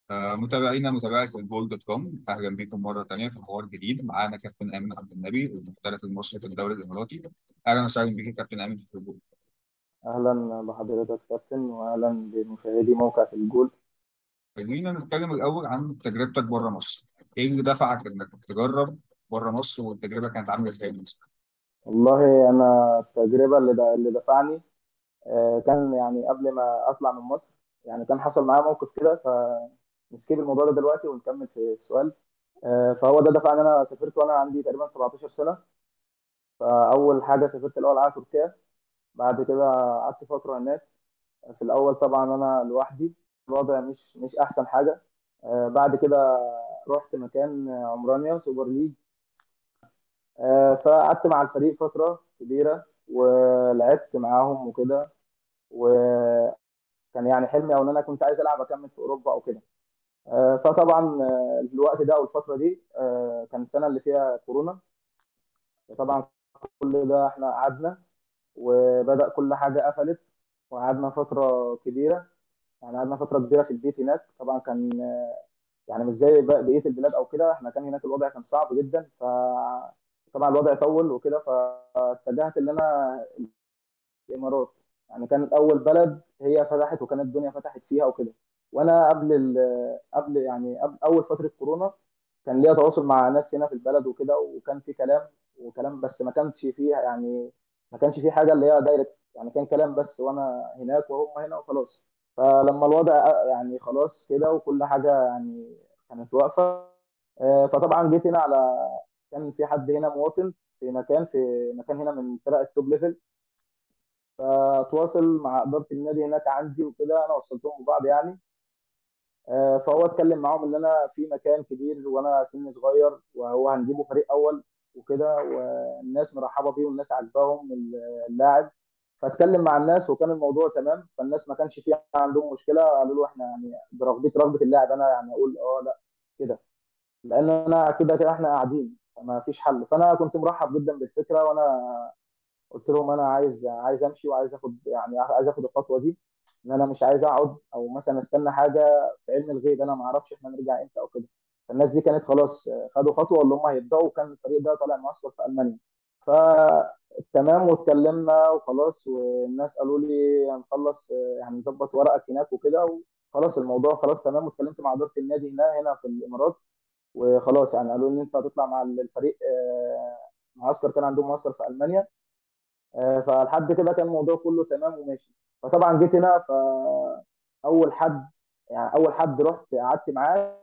آه، متابعينا متابعة الجول دوت كوم أهلا بكم مرة تانية في حوار جديد معانا كابتن أيمن عبد النبي المحترف المصري في الدوري الإماراتي أهلا وسهلا بك يا كابتن أيمن في الجول أهلا بحضرتك كابتن وأهلا بمشاهدي موقع في الجول خلينا نتكلم الأول عن تجربتك بره مصر إيه اللي دفعك إنك تجرب بره مصر والتجربة كانت عاملة إزاي بالنسبة لك؟ والله أنا التجربة اللي د- اللي دفعني آه، كان يعني قبل ما أطلع من مصر يعني كان حصل معايا موقف كده فنسكيب الموضوع ده دلوقتي ونكمل في السؤال آه، فهو ده دفعني إن أنا سافرت وأنا عندي تقريبا 17 سنة فأول حاجة سافرت الأول على تركيا بعد كده قعدت فترة هناك في الأول طبعا أنا لوحدي الوضع مش مش أحسن حاجة آه، بعد كده رحت مكان عمرانيا سوبر ليج آه، فقعدت مع الفريق فترة كبيرة ولعبت معاهم وكده وكان يعني حلمي او ان انا كنت عايز العب اكمل في اوروبا او كده آه، فطبعا آه، الوقت ده او الفترة دي آه، كان السنة اللي فيها كورونا طبعا كل ده احنا قعدنا وبدأ كل حاجة قفلت وقعدنا فترة كبيرة يعني قعدنا فترة كبيرة في البيت هناك طبعا كان آه، يعني مش زي بق- بقية البلاد او كده احنا كان هناك الوضع كان صعب جدا ف طبعا الوضع طول وكده فاتجهت ان انا الامارات يعني كانت اول بلد هي فتحت وكانت الدنيا فتحت فيها وكده وانا قبل ال قبل يعني قبل اول فتره كورونا كان ليا تواصل مع ناس هنا في البلد وكده وكان في كلام وكلام بس ما كانش فيه يعني ما كانش فيه حاجه اللي هي دايركت يعني كان كلام بس وانا هناك وهم هنا وخلاص فلما الوضع يعني خلاص كده وكل حاجه يعني كانت واقفه آه، فطبعا جيت هنا على كان في حد هنا مواطن في مكان في مكان هنا من فرق التوب ليفل فتواصل مع إدارة النادي هناك عندي وكده أنا وصلتهم ببعض يعني آه، فهو اتكلم معاهم إن أنا في مكان كبير وأنا سني صغير وهو هنجيبه فريق أول وكده والناس مرحبة بيه والناس عاجباهم اللاعب فاتكلم مع الناس وكان الموضوع تمام فالناس ما كانش فيه عندهم مشكلة قالوا له احنا يعني برغبتي رغبة اللاعب أنا يعني أقول أه لا كده لأن أنا كده كده احنا قاعدين فما فيش حل فأنا كنت مرحب جدا بالفكرة وأنا قلت لهم انا عايز عايز امشي وعايز اخد يعني عايز اخد الخطوه دي ان انا مش عايز اقعد او مثلا استنى حاجه في علم الغيب انا ما اعرفش احنا نرجع امتى او كده فالناس دي كانت خلاص خدوا خطوه اللي هم هيبداوا وكان الفريق ده طالع معسكر في المانيا فتمام واتكلمنا وخلاص والناس قالوا لي هنخلص يعني نظبط ورقك هناك وكده وخلاص الموضوع خلاص تمام واتكلمت مع اداره النادي هنا هنا في الامارات وخلاص يعني قالوا لي ان انت هتطلع مع الفريق آه، معسكر كان عندهم معسكر في المانيا آه، فلحد كده كان الموضوع كله تمام وماشي فطبعا جيت هنا فاول حد يعني اول حد رحت قعدت معاه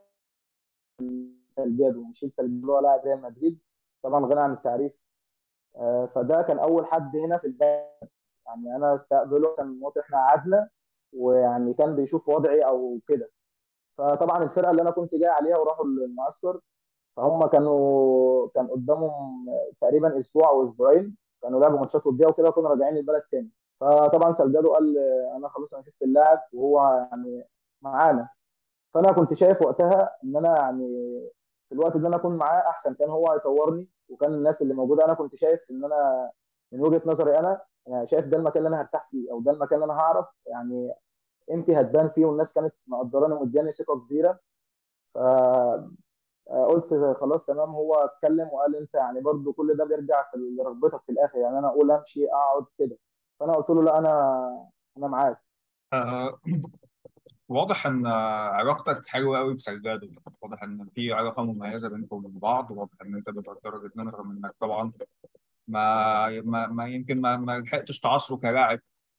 سالجادو ميشيل سالجادو اللي هو لاعب ريال مدريد طبعا غني عن التعريف آه، فده كان اول حد هنا في البلد يعني انا استقبله كان موت احنا قعدنا ويعني كان بيشوف وضعي او كده فطبعا الفرقه اللي انا كنت جاي عليها وراحوا المعسكر فهم كانوا كان قدامهم تقريبا اسبوع او اسبوعين كانوا لعبوا ماتشات وديه وكده وكانوا راجعين البلد تاني فطبعا سالجادو قال انا خلاص انا شفت اللاعب وهو يعني معانا فانا كنت شايف وقتها ان انا يعني في الوقت ده انا اكون معاه احسن كان هو يطورني وكان الناس اللي موجوده انا كنت شايف ان انا من وجهه نظري انا يعني شايف ده المكان اللي انا هرتاح فيه او ده المكان اللي انا هعرف يعني قيمتي هتبان فيه والناس كانت مقدراني ومدياني ثقه كبيره ف آه، قلت خلاص تمام هو اتكلم وقال انت يعني برضو كل ده بيرجع في رغبتك في الاخر يعني انا اقول امشي اقعد كده فانا قلت له لا انا انا معاك آه واضح إن آه، علاقتك حلوة أوي بسجادو واضح إن في علاقة مميزة بينكم وبين بعض واضح إن أنت بتقدره جدا رغم إنك طبعا ما ما, ما يمكن ما, ما لحقتش تعاصره كلاعب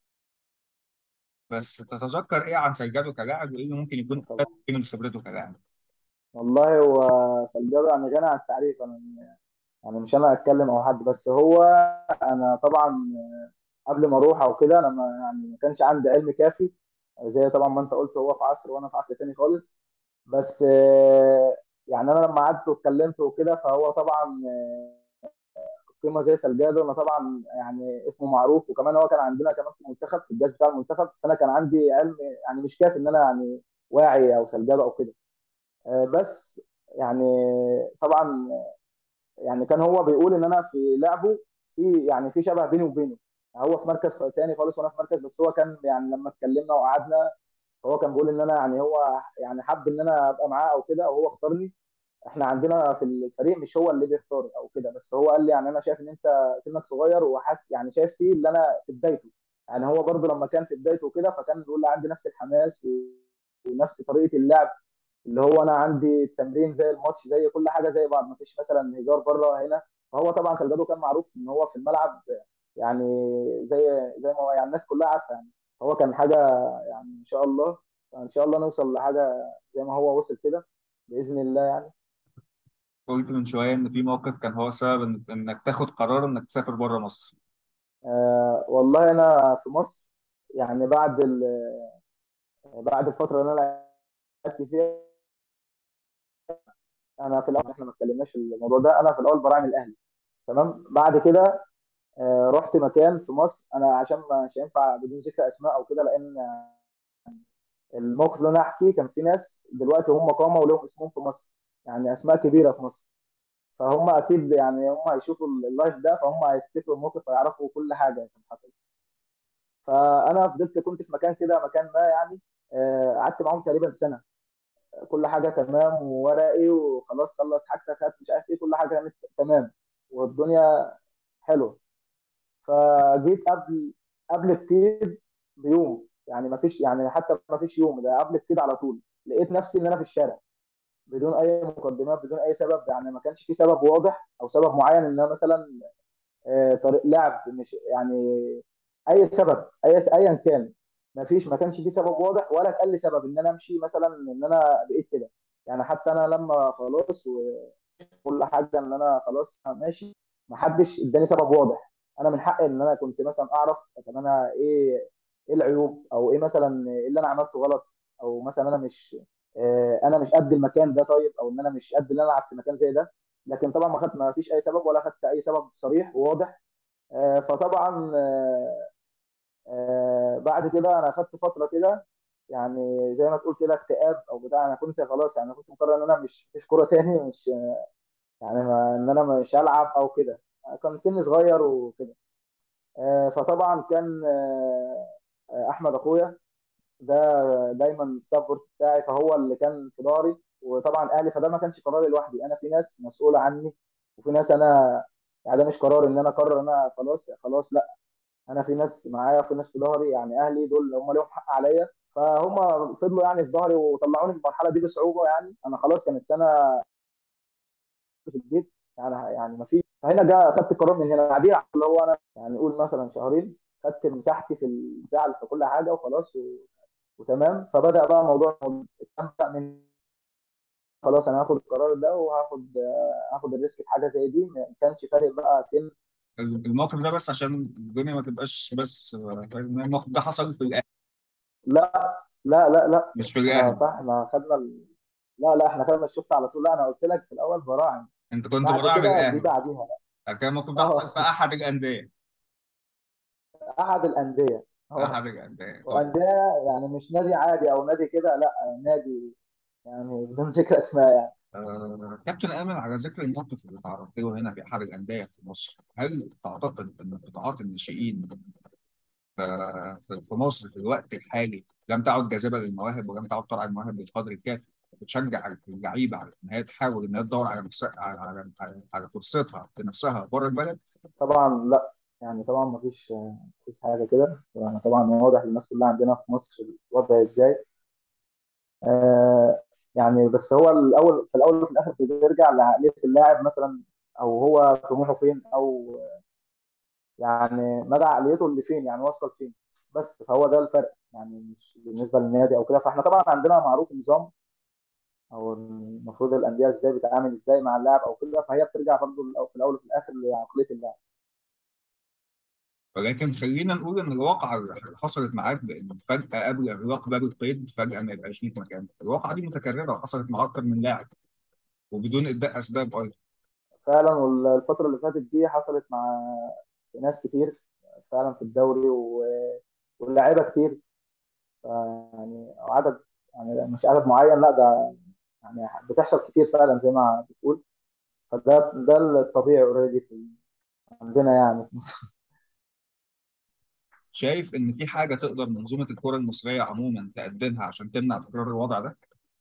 بس تتذكر إيه عن سجادو كلاعب وإيه اللي ممكن يكون أفاد طبعا من خبرته كلاعب؟ والله هو سجادة يعني غني عن التعريف انا يعني مش انا اتكلم او حد بس هو انا طبعا قبل ما اروح او كده انا ما يعني ما كانش عندي علم كافي زي طبعا ما انت قلت هو في عصر وانا في عصر تاني خالص بس آه، يعني انا لما قعدت واتكلمت وكده فهو طبعا قيمه زي سلجادو انا طبعا يعني اسمه معروف وكمان هو كان عندنا كمان في المنتخب في الجهاز بتاع المنتخب فانا كان عندي علم يعني مش كافي ان انا يعني واعي او سلجادو او كده آه، بس يعني طبعا يعني كان هو بيقول ان انا في لعبه في يعني في شبه بيني وبينه يعني هو في مركز تاني خالص وانا في مركز بس هو كان يعني لما اتكلمنا وقعدنا هو كان بيقول ان انا يعني هو يعني حب ان انا ابقى معاه او كده او هو اختارني احنا عندنا في الفريق مش هو اللي بيختار او كده بس هو قال لي يعني انا شايف ان انت سنك صغير وحاسس يعني شايف فيه اللي انا في بدايته يعني هو برضه لما كان في بدايته وكده فكان بيقول لي عندي نفس الحماس ونفس طريقه اللعب اللي هو انا عندي التمرين زي الماتش زي كل حاجه زي بعض مفيش مثلا هزار بره هنا فهو طبعا سلجادو كان معروف ان هو في الملعب يعني زي زي ما هو يعني الناس كلها عارفه يعني هو كان حاجه يعني ان شاء الله ان شاء الله نوصل لحاجه زي ما هو وصل كده باذن الله يعني قلت من شويه ان في موقف كان هو سبب إن- انك تاخد قرار انك تسافر بره مصر آه والله انا في مصر يعني بعد ال... بعد الفتره اللي انا لعبت فيها انا في الاول احنا ما اتكلمناش في الموضوع ده انا في الاول براعي الاهلي تمام بعد كده آه رحت مكان في مصر انا عشان مش هينفع بدون ذكر اسماء او كده لان الموقف اللي انا احكيه كان في ناس دلوقتي هم قامه ولهم اسمهم في مصر يعني اسماء كبيره في مصر فهم اكيد يعني هم هيشوفوا اللايف ده فهم هيفتكروا الموقف ويعرفوا كل حاجه كان حصل فانا فضلت كنت في مكان كده مكان ما يعني آه، قعدت معاهم تقريبا سنه كل حاجه تمام وورقي وخلاص خلص حاجتك هات مش عارف ايه كل حاجه كانت تمام والدنيا حلوه فجيت قبل قبل القيد بيوم يعني ما فيش يعني حتى ما فيش يوم ده قبل القيد على طول لقيت نفسي ان انا في الشارع بدون اي مقدمات بدون اي سبب يعني ما كانش في سبب واضح او سبب معين ان انا مثلا آه، طريق لعب مش يعني اي سبب اي ايا كان ما فيش ما كانش في سبب واضح ولا اتقال لي سبب ان انا امشي مثلا ان انا بقيت كده يعني حتى انا لما خلاص وكل حاجه ان انا خلاص ماشي ما حدش اداني سبب واضح انا من حقي ان انا كنت مثلا اعرف طب انا ايه ايه العيوب او ايه مثلا ايه اللي انا عملته غلط او مثلا انا مش آه، انا مش قد المكان ده طيب او ان انا مش قد ان انا العب في مكان زي ده لكن طبعا ما خدت ما فيش اي سبب ولا خدت اي سبب صريح وواضح آه، فطبعا آه، آه، بعد كده انا اخدت فتره كده يعني زي ما تقول كده اكتئاب او بتاع انا كنت خلاص يعني كنت مقرر ان انا مش مش كوره تاني مش يعني ما ان انا مش هلعب او كده كان سني صغير وكده آه، فطبعا كان آه، آه، احمد اخويا ده دايما السبورت بتاعي فهو اللي كان في ظهري وطبعا اهلي فده ما كانش قراري لوحدي انا في ناس مسؤوله عني وفي ناس انا يعني ده مش قرار ان انا اقرر انا خلاص خلاص لا انا في ناس معايا في ناس في ظهري يعني اهلي دول هم ليهم حق عليا فهم فضلوا يعني في ظهري وطلعوني من المرحله دي بصعوبه يعني انا خلاص كانت سنه في البيت يعني يعني ما في فهنا جاء خدت القرار من هنا بعديها اللي هو انا يعني نقول مثلا شهرين خدت مساحتي في الساعه في كل حاجه وخلاص و... وتمام فبدا بقى موضوع استمتع من خلاص انا هاخد القرار ده وهاخد آه، هاخد الريسك في حاجه زي دي ما كانش فارق بقى سن الموقف ده بس عشان الدنيا ما تبقاش بس الموقف ده حصل في الاهلي لا لا لا لا مش في احنا الاهلي صح احنا خدنا ال... لا لا احنا خدنا الشوط على طول لا انا قلت لك في الاول براعم انت كنت بعد براعم كده دي الاهلي بعديها كان الموقف ده حصل اه في احد الانديه احد الانديه اه احد الانديه طيب وانديه يعني مش نادي عادي او نادي كده لا نادي يعني بدون ذكر اسماء يعني آه، كابتن آمن على ذكر الموقف اللي تعرضت له هنا في أحد الأندية في مصر، هل تعتقد أن قطاعات الناشئين في في مصر في الوقت الحالي لم تعد جاذبة للمواهب ولم تعد ترعى المواهب بالقدر الكافي وبتشجع اللعيبة على إن هي تحاول إن هي تدور على نفسها على على على على فرصتها بنفسها بره البلد؟ طبعا لا يعني طبعا ما فيش مفيش حاجه كده يعني طبعا واضح للناس كلها عندنا في مصر الوضع ازاي آه يعني بس هو الاول في الاول وفي الاخر بيرجع لعقليه اللاعب مثلا او هو طموحه فين او يعني مدى عقليته اللي فين يعني وصل فين بس فهو ده الفرق يعني مش بالنسبه للنادي او كده فاحنا طبعا عندنا معروف نظام او المفروض الانديه ازاي بتتعامل ازاي مع اللاعب او كده فهي بترجع برضه في الاول وفي الاخر لعقليه اللاعب ولكن خلينا نقول إن الواقعة اللي حصلت معاك بإن فجأة قبل إغلاق باب القيد فجأة ما يبقاش ليك مكان، الواقعة دي متكررة وحصلت مع أكتر من لاعب وبدون إبداء أسباب أيضا. فعلا والفتره اللي فاتت دي حصلت مع ناس كتير فعلا في الدوري و... واللاعيبه كتير يعني عدد يعني مش عدد معين لا ده يعني بتحصل كتير فعلا زي ما بتقول فده ده الطبيعي اوريدي في عندنا يعني شايف ان في حاجه تقدر منظومه الكره المصريه عموما تقدمها عشان تمنع تكرار الوضع ده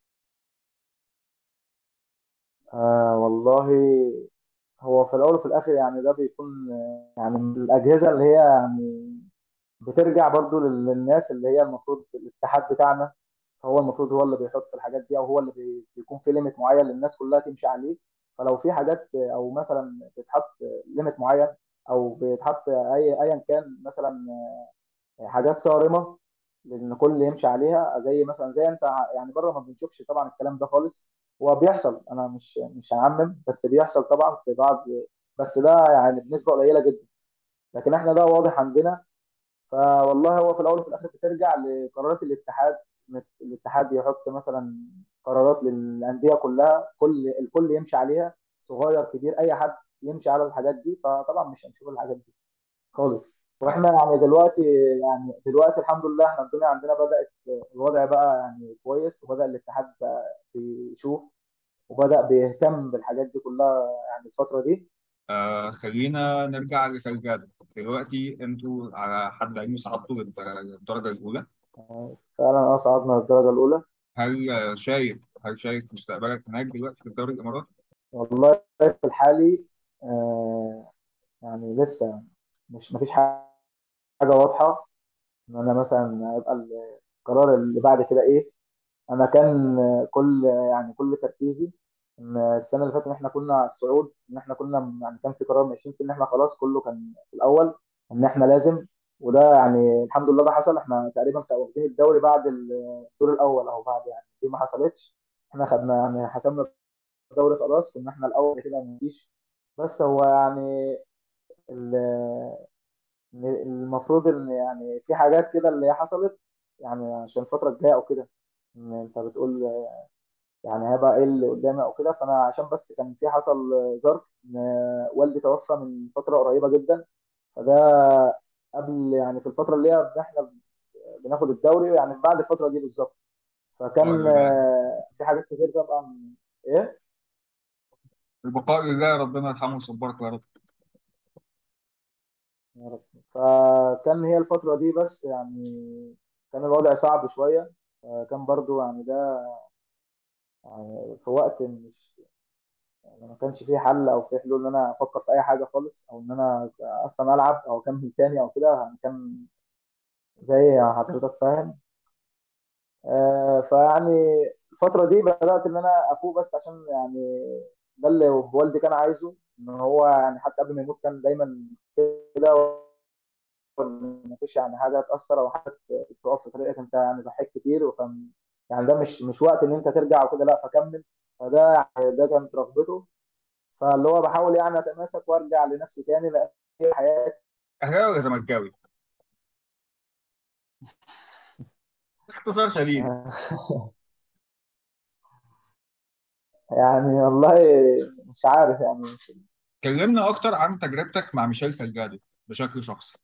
آه والله هو في الاول وفي الاخر يعني ده بيكون آه، يعني من الاجهزه اللي هي يعني بترجع برضو لل- للناس اللي هي المفروض الاتحاد بتاعنا فهو المفروض هو اللي بيحط الحاجات دي او هو اللي بي- بيكون في ليميت معين للناس كلها تمشي عليه فلو في حاجات او مثلا بيتحط ليميت معين او بيتحط اي ايا كان مثلا حاجات صارمه لان كل يمشي عليها زي مثلا زي انت ع- يعني بره ما بنشوفش طبعا الكلام ده خالص هو بيحصل انا مش مش هعمم بس بيحصل طبعا في بعض بس ده يعني بنسبه قليله جدا لكن احنا ده واضح عندنا فوالله هو في الاول وفي الاخر بترجع لقرارات الاتحاد الاتحاد يحط مثلا قرارات للانديه كلها كل الكل يمشي عليها صغير كبير اي حد يمشي على الحاجات دي فطبعا مش هنشوف الحاجات دي خالص واحنا يعني دلوقتي يعني دلوقتي الحمد لله احنا الدنيا عندنا بدأت الوضع بقى يعني كويس وبدأ الاتحاد بقى بيشوف وبدأ بيهتم بالحاجات دي كلها يعني الفترة دي آه خلينا نرجع لسجادة دلوقتي انتوا على حد علمي صعدتوا للد- للدرجه الاولى فعلا أصعدنا للدرجة الأولى هل آه، شايف هل شايف مستقبلك هناك دلوقتي في الدوري الاماراتي والله في الحالي آه يعني لسه مش مفيش حاجة واضحة إن أنا مثلا هيبقى القرار اللي بعد كده إيه انا كان كل يعني كل تركيزي ان السنه اللي فاتت ان احنا كنا على الصعود ان احنا كنا يعني كان في قرار ماشيين فيه ان احنا خلاص كله كان في الاول ان احنا لازم وده يعني الحمد لله ده حصل احنا تقريبا في واخدين الدوري بعد الدور الاول او بعد يعني دي ما حصلتش احنا خدنا يعني حسمنا الدوري خلاص كنا احنا الاول كده ما فيش بس هو يعني ال- المفروض ان يعني في حاجات كده اللي هي حصلت يعني عشان الفتره الجايه او كده إن انت بتقول يعني هيبقى ايه اللي قدامي او كده فانا عشان بس كان في حصل ظرف ان والدي توفى من فتره قريبه جدا فده قبل يعني في الفتره اللي هي احنا بناخد الدوري يعني بعد الفتره دي بالظبط البقاء فكان لله آه، في حاجات كتير طبعا ايه البقاء لله ربنا يرحمه ويصبرك يا رب يا رب فكان هي الفتره دي بس يعني كان الوضع صعب شويه كان برضو يعني ده يعني في وقت مش يعني ما كانش فيه حل او في حلول ان انا افكر في اي حاجه خالص او ان انا اصلا العب او اكمل تاني او كده يعني كان زي حضرتك فاهم آه فيعني الفتره دي بدات ان انا افوق بس عشان يعني ده اللي والدي كان عايزه ان هو يعني حتى قبل ما يموت كان دايما كده ما فيش يعني حاجه تاثر او حاجه تقف في طريقك انت يعني ضحيت كتير وكان يعني ده مش مش وقت ان انت ترجع وكده لا فكمل فده يعني ده كانت رغبته فاللي هو بحاول يعني اتماسك وارجع لنفسي تاني لان هي حياتي اهلاوي ولا زملكاوي اختصار شديد يعني والله مش عارف يعني كلمنا اكتر عن تجربتك مع ميشيل سالجادو بشكل شخصي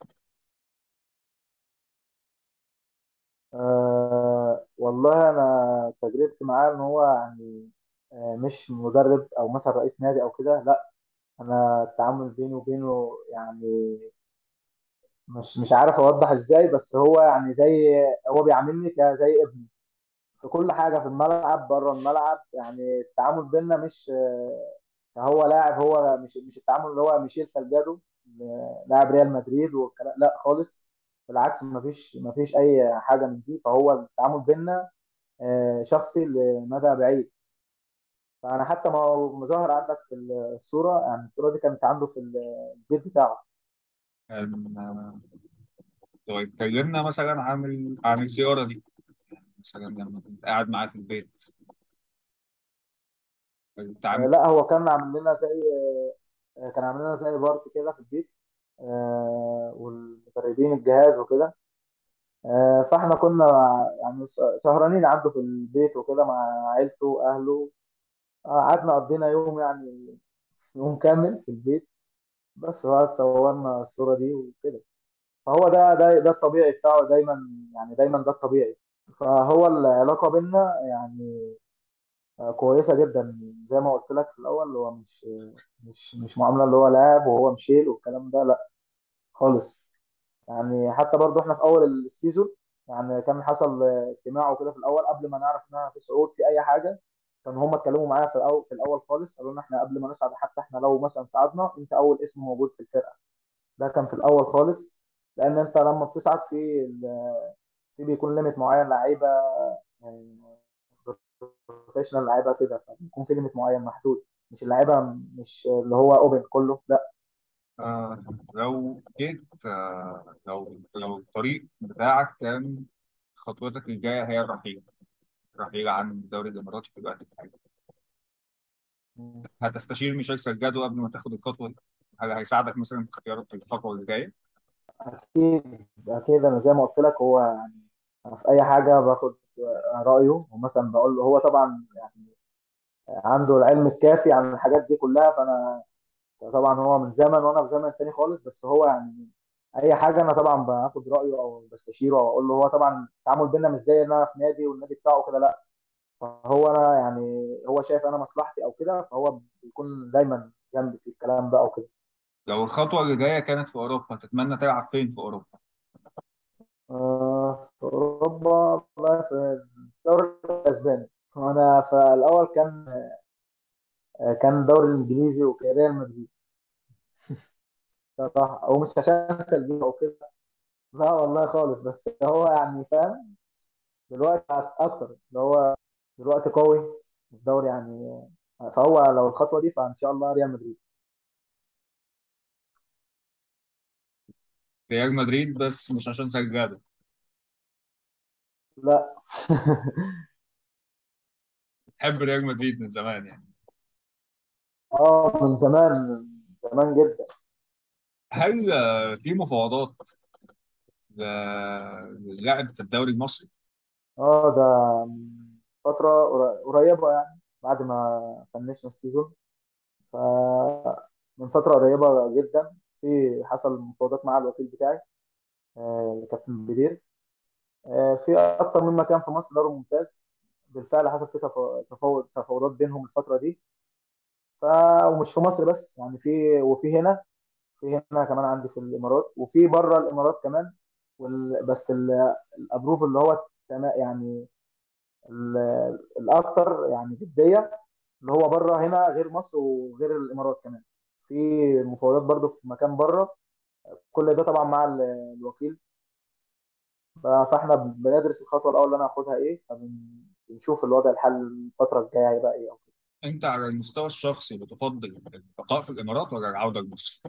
أه والله انا تجربتي معاه ان هو يعني آه، مش مدرب او مثلا رئيس نادي او كده لا انا التعامل بيني وبينه يعني مش مش عارف اوضح ازاي بس هو يعني زي هو بيعاملني كزي ابني في كل حاجه في الملعب بره الملعب يعني التعامل بيننا مش آه، هو لاعب هو مش مش التعامل اللي هو ميشيل سالجادو آه، لاعب ريال مدريد والكلام لا خالص بالعكس ما فيش ما فيش اي حاجه من دي فهو التعامل بيننا آه، شخصي لمدى بعيد فانا حتى ما هو مظاهر عندك في الصوره يعني الصوره دي كانت عنده في البيت بتاعه أم، طيب كلمنا مثلا عن ال- عن الزياره دي مثلا لما كنت قاعد معاه في البيت آه، التعامل لا هو كان عامل لنا زي آه، كان عامل لنا زي بارتي كده في البيت آه، والمدربين الجهاز وكده آه، فاحنا كنا يعني س- سهرانين عنده في البيت وكده مع عيلته واهله آه، قعدنا قضينا يوم يعني يوم كامل في البيت بس بقى صورنا الصورة دي وكده فهو ده ده ده الطبيعي بتاعه دايما يعني دايما ده الطبيعي فهو العلاقة بينا يعني آه، كويسة جدا زي ما قلت لك في الأول هو مش مش مش معاملة اللي هو لاعب وهو مشيل والكلام ده لا خالص يعني حتى برضو احنا في اول السيزون يعني كان حصل اجتماع وكده في الاول قبل ما نعرف انها في صعود في اي حاجه كانوا هم اتكلموا معايا في الاول في الاول خالص قالوا لنا احنا قبل ما نصعد حتى احنا لو مثلا صعدنا انت اول اسم موجود في الفرقه ده كان في الاول خالص لان انت لما بتصعد في ال- في بيكون ليميت معين لعيبه بروفيشنال لعيبه كده فبيكون في ليميت معين محدود مش اللعيبه مش اللي هو اوبن كله لا آه لو جيت آه لو لو الطريق بتاعك كان خطوتك الجاية هي الرحيل الرحيل عن الدوري الإماراتي في الوقت الحالي هتستشير ميشيل سجادو قبل ما تاخد الخطوة دي هل هيساعدك مثلا في اختيار الخطوة اللي جاية؟ اكيد اكيد انا زي ما قلت لك هو يعني أنا في اي حاجه باخد رايه ومثلا بقول له هو طبعا يعني عنده العلم الكافي عن الحاجات دي كلها فانا طبعا هو من زمن وانا في زمن تاني خالص بس هو يعني اي حاجه انا طبعا باخد رايه او بستشيره او اقول له هو طبعا التعامل بينا مش زي ان انا في نادي والنادي بتاعه كده لا فهو انا يعني هو شايف انا مصلحتي او كده فهو بيكون دايما جنبي في الكلام ده او كده لو الخطوة اللي جاية كانت في أوروبا تتمنى تلعب فين في أوروبا؟ آه، في اوروبا والله في الدوري الاسباني وانا في الاول كان كان الدوري الانجليزي وكان ريال مدريد صراحه او مش عشان سلبي او كده لا والله خالص بس هو يعني فاهم دلوقتي اكتر اللي هو دلوقتي قوي في الدوري يعني فهو لو الخطوه دي فان شاء الله ريال مدريد ريال مدريد بس مش عشان سجادو لا تحب ريال مدريد من زمان يعني اه من زمان من زمان جدا هل آه، في مفاوضات ل- للاعب في الدوري المصري؟ اه ده من فتره قر- قريبه يعني بعد ما فنشنا السيزون ف من فتره قريبه جدا في حصل مفاوضات مع الوكيل بتاعي آه، كابتن بدير آه، في اكتر من مكان في مصر دوري ممتاز بالفعل حصل في تفا- تفاوض تفاوضات بينهم الفتره دي ف ومش في مصر بس يعني في وفي هنا في هنا كمان عندي في الامارات وفي بره الامارات كمان وال... بس ال... الابروف اللي هو تما- يعني ال... الاكثر يعني جديه اللي هو بره هنا غير مصر وغير الامارات كمان في مفاوضات برضو في مكان بره كل ده طبعا مع ال- الوكيل ف- فاحنا بندرس الخطوه الاول اللي انا هاخدها ايه فبنشوف الوضع الحل الفتره الجايه هيبقى ايه أو كده. أنت على المستوى الشخصي بتفضل البقاء في الإمارات ولا العودة لمصر؟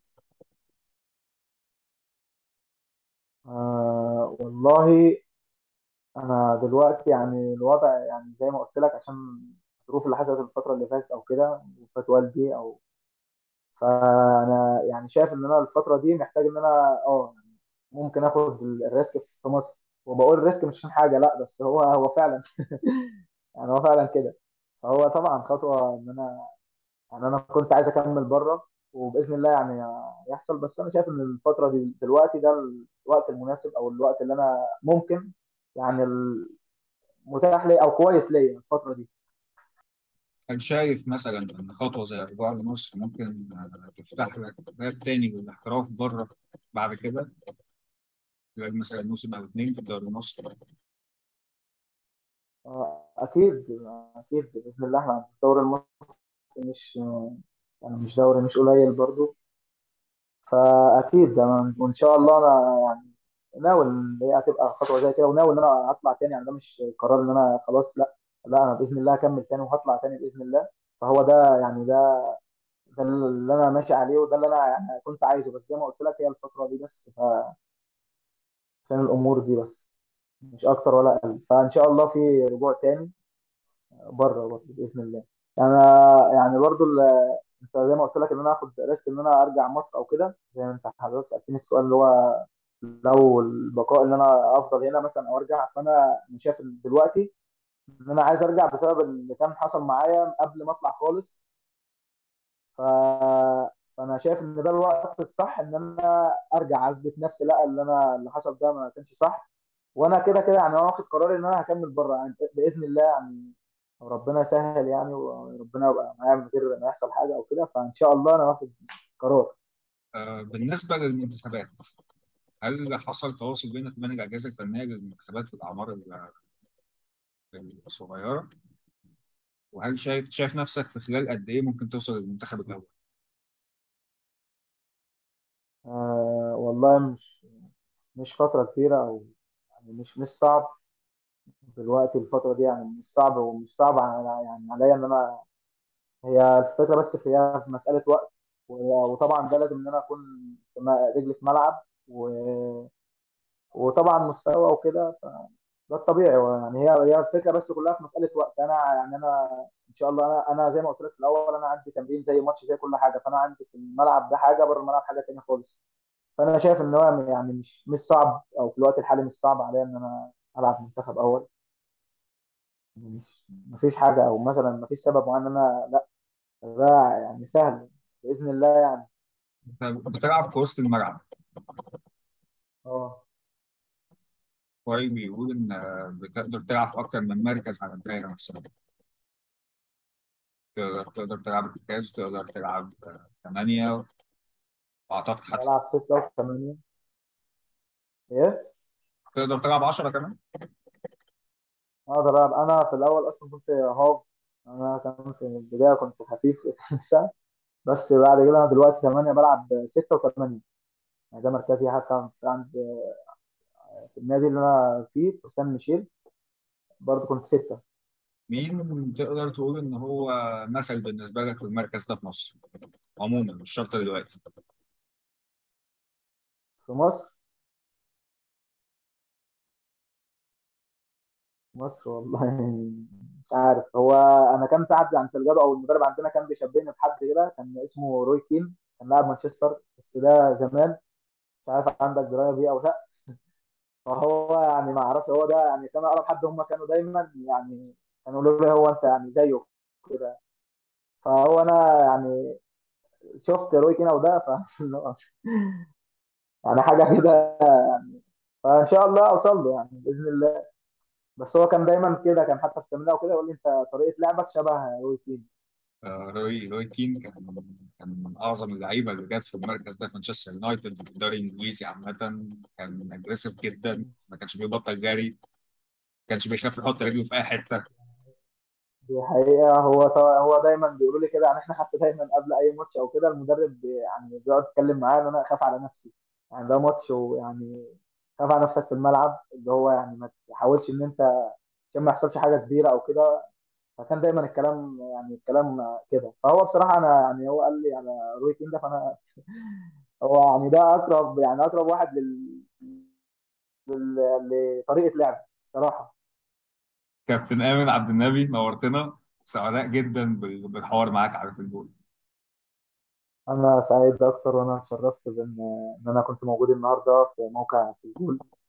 آه والله انا دلوقتي يعني الوضع يعني زي ما قلت لك عشان الظروف اللي حصلت الفتره اللي فاتت او كده وفاة والدي او فانا يعني شايف ان انا الفتره دي محتاج ان انا اه يعني ممكن اخد الريسك في مصر وبقول الريسك مش عشان حاجه لا بس هو هو فعلا يعني هو فعلا كده فهو طبعا خطوه ان انا يعني انا كنت عايز اكمل بره وباذن الله يعني يحصل بس انا شايف ان الفتره دي دلوقتي ده الوقت المناسب او الوقت اللي انا ممكن يعني المتاح لي او كويس ليا الفتره دي هل شايف مثلا إن خطوة زي الرجوع لمصر ممكن آه، تفتح لك باب تاني للاحتراف بره بعد كده؟ يبقى مثلا موسم أو اتنين في الدوري المصري آه، اكيد اكيد باذن الله احنا الدوري المصري مش يعني مش دوري مش قليل برضو فاكيد أنا وان شاء الله انا يعني ناوي ان هي هتبقى خطوه زي كده وناوي ان انا هطلع تاني يعني ده مش قرار ان انا خلاص لا لا انا باذن الله هكمل تاني وهطلع تاني باذن الله فهو ده يعني ده ده اللي انا ماشي عليه وده اللي انا يعني كنت عايزه بس زي ما قلت لك هي الفتره دي بس عشان الامور دي بس مش اكتر ولا اقل فان شاء الله في رجوع تاني بره برضه باذن الله يعني أنا يعني برضه ال- انت زي ما قلت لك ان انا اخد ريسك ان انا ارجع مصر او كده زي ما انت حضرتك سالتني السؤال اللي هو لو البقاء ان انا افضل هنا مثلا او ارجع فانا أنا شايف إن دلوقتي ان انا عايز ارجع بسبب اللي كان حصل معايا قبل ما اطلع خالص ف... فانا شايف ان ده الوقت الصح ان انا ارجع اثبت نفسي لا اللي انا اللي حصل ده ما كانش صح وانا كده كده يعني انا واخد قرار ان انا هكمل بره يعني باذن الله يعني ربنا يسهل يعني وربنا يبقى معايا من غير ما يحصل حاجه او كده فان شاء الله انا واخد قرار آه، بالنسبة للمنتخبات هل حصل تواصل بينك وبين الأجهزة الفنية للمنتخبات في الأعمار ال- الصغيرة؟ وهل شايف شايف نفسك في خلال قد إيه ممكن توصل للمنتخب الأول؟ آه والله مش مش فترة كبيرة أو يعني مش مش صعب دلوقتي الفترة دي يعني مش صعب ومش صعب على يعني عليا إن أنا هي الفكرة بس في هي في مسألة وقت و- وطبعا ده لازم إن أنا أكون في م- رجلي في ملعب و- وطبعا مستوى وكده ده الطبيعي يعني هي هي الفكره بس كلها في مساله وقت انا يعني انا ان شاء الله انا انا زي ما قلت لك في الاول انا عندي تمرين زي ماتش زي كل حاجه فانا عندي في الملعب ده حاجه بره الملعب حاجه تانيه خالص فانا شايف ان هو يعني مش مش صعب او في الوقت الحالي مش صعب عليا ان انا العب منتخب اول مش مفيش حاجه او مثلا مفيش سبب معين ان انا لا ده يعني سهل باذن الله يعني أنت بتلعب في وسط الملعب اه كويس بيقول إن بتقدر تلعب في أكتر من مركز على الدايرة نفسها تقدر تقدر تلعب ارتكاز تقدر تلعب آه، ثمانية وأعتقد حتى بلعب ستة وثمانية ايه تقدر تلعب 10 كمان اقدر العب انا في الاول اصلا كنت هاف انا كان في البدايه كنت خفيف بس بعد كده انا دلوقتي 8 بلعب 6 و8 يعني ده مركزي حتى في عند في النادي اللي انا فيه في سان ميشيل برضه كنت 6 مين تقدر تقول إن هو مثل بالنسبة لك في المركز ده في مصر عموما مش شرط دلوقتي في مصر مصر والله مش عارف هو انا كان في حد عن سلجادو او المدرب عندنا كان بيشبهني بحد كده كان اسمه روي كين كان لاعب مانشستر بس ده زمان مش عارف عندك درايه بيه او لا فهو يعني ما اعرفش هو ده يعني كان اقرب حد هم كانوا دايما يعني كانوا يقولوا لي هو انت يعني زيه كده فهو انا يعني شفت روي كين وده ف يعني حاجه كده فان شاء الله اوصل له يعني باذن الله بس هو كان دايما كده كان حتى في التمرين او كده يقول لي انت طريقه لعبك شبه روي كين آه، روي روي كين كان كان من اعظم اللعيبه اللي جت في المركز ده في مانشستر يونايتد في الدوري الانجليزي عامه كان اجريسيف جدا ما كانش بيبطل جري ما كانش بيخاف يحط رجله في اي حته دي حقيقه هو طبعا هو دايما بيقولوا لي كده يعني احنا حتى دايما قبل اي ماتش او كده المدرب بي- يعني بيقعد يتكلم معايا ان انا اخاف على نفسي يعني ده ماتش ويعني خاف على نفسك في الملعب اللي هو يعني ما تحاولش ان انت عشان ما يحصلش حاجه كبيره او كده فكان دايما الكلام يعني الكلام كده فهو بصراحه انا يعني هو قال لي على روي كين ده فانا هو يعني ده اقرب يعني اقرب واحد لل... لل... لطريقه لعب بصراحه كابتن امين عبد النبي نورتنا سعداء جدا بال- بالحوار معاك على الفيسبوك انا سعيد اكتر وانا اتشرفت بان ان انا كنت موجود النهارده في موقع في الجول